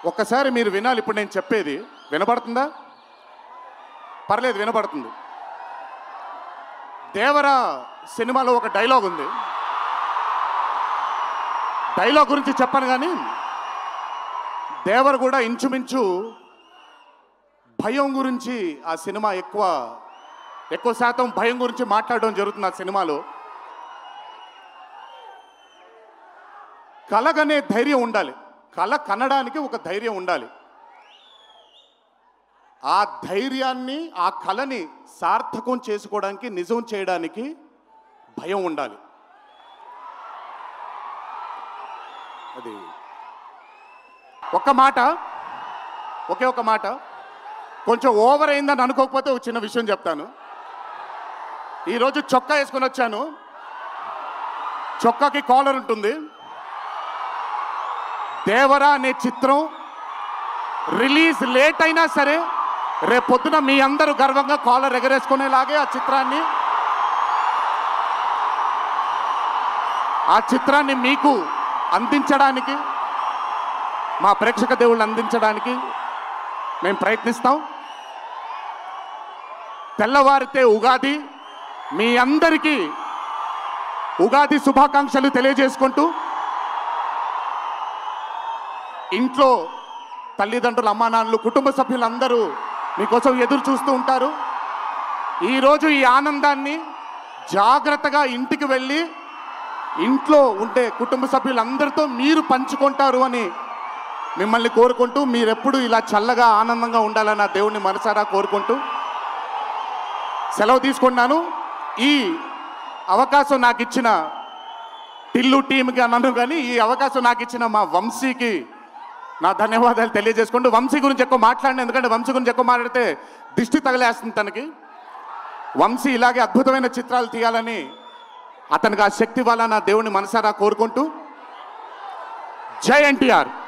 ఒక్కసారి మీరు వినాలి ఇప్పుడు నేను చెప్పేది వినపడుతుందా పర్లేదు వినపడుతుంది దేవరా సినిమాలో ఒక డైలాగ్ ఉంది డైలాగ్ గురించి చెప్పను కానీ దేవర్ కూడా ఇంచుమించు భయం గురించి ఆ సినిమా ఎక్కువ ఎక్కువ శాతం భయం గురించి మాట్లాడడం జరుగుతుంది ఆ సినిమాలో కలగనే ధైర్యం ఉండాలి కళ కనడానికి ఒక ధైర్యం ఉండాలి ఆ ధైర్యాన్ని ఆ కళని సార్థకం చేసుకోవడానికి నిజం చేయడానికి భయం ఉండాలి అది ఒక్క మాట ఒకే ఒక మాట కొంచెం ఓవర్ అయిందని అనుకోకపోతే ఒక చిన్న విషయం చెప్తాను ఈరోజు చొక్కా వేసుకొని వచ్చాను చొక్కాకి కాలర్ ఉంటుంది దేవరా అనే చిత్రం రిలీజ్ లేట్ అయినా సరే రేపొద్దున మీ అందరూ గర్వంగా కాలర్ ఎగరేసుకునేలాగే ఆ చిత్రాన్ని ఆ చిత్రాన్ని మీకు అందించడానికి మా ప్రేక్షక దేవుళ్ళు అందించడానికి మేము ప్రయత్నిస్తాం తెల్లవారితే ఉగాది మీ అందరికీ ఉగాది శుభాకాంక్షలు తెలియజేసుకుంటూ ఇంట్లో తల్లిదండ్రులు అమ్మా నాన్నలు కుటుంబ సభ్యులందరూ మీకోసం ఎదురు చూస్తూ ఉంటారు ఈరోజు ఈ ఆనందాన్ని జాగ్రత్తగా ఇంటికి వెళ్ళి ఇంట్లో ఉండే కుటుంబ సభ్యులందరితో మీరు పంచుకుంటారు అని మిమ్మల్ని కోరుకుంటూ మీరెప్పుడు ఇలా చల్లగా ఆనందంగా ఉండాలని ఆ దేవుణ్ణి మనసారా కోరుకుంటూ సెలవు తీసుకున్నాను ఈ అవకాశం నాకు ఇచ్చిన టిల్లు టీంకి అన్నాను కానీ ఈ అవకాశం నాకు ఇచ్చిన మా వంశీకి నా ధన్యవాదాలు తెలియజేసుకుంటూ వంశీ గురించి ఎక్కువ మాట్లాడిన ఎందుకంటే వంశీ గురించి ఎక్కువ మాట్లాడితే దిష్టి తగిలేస్తుంది తనకి వంశీ ఇలాగే అద్భుతమైన చిత్రాలు తీయాలని అతనికి ఆ శక్తి వల్ల నా దేవుని మనసారా కోరుకుంటూ జై ఎన్టీఆర్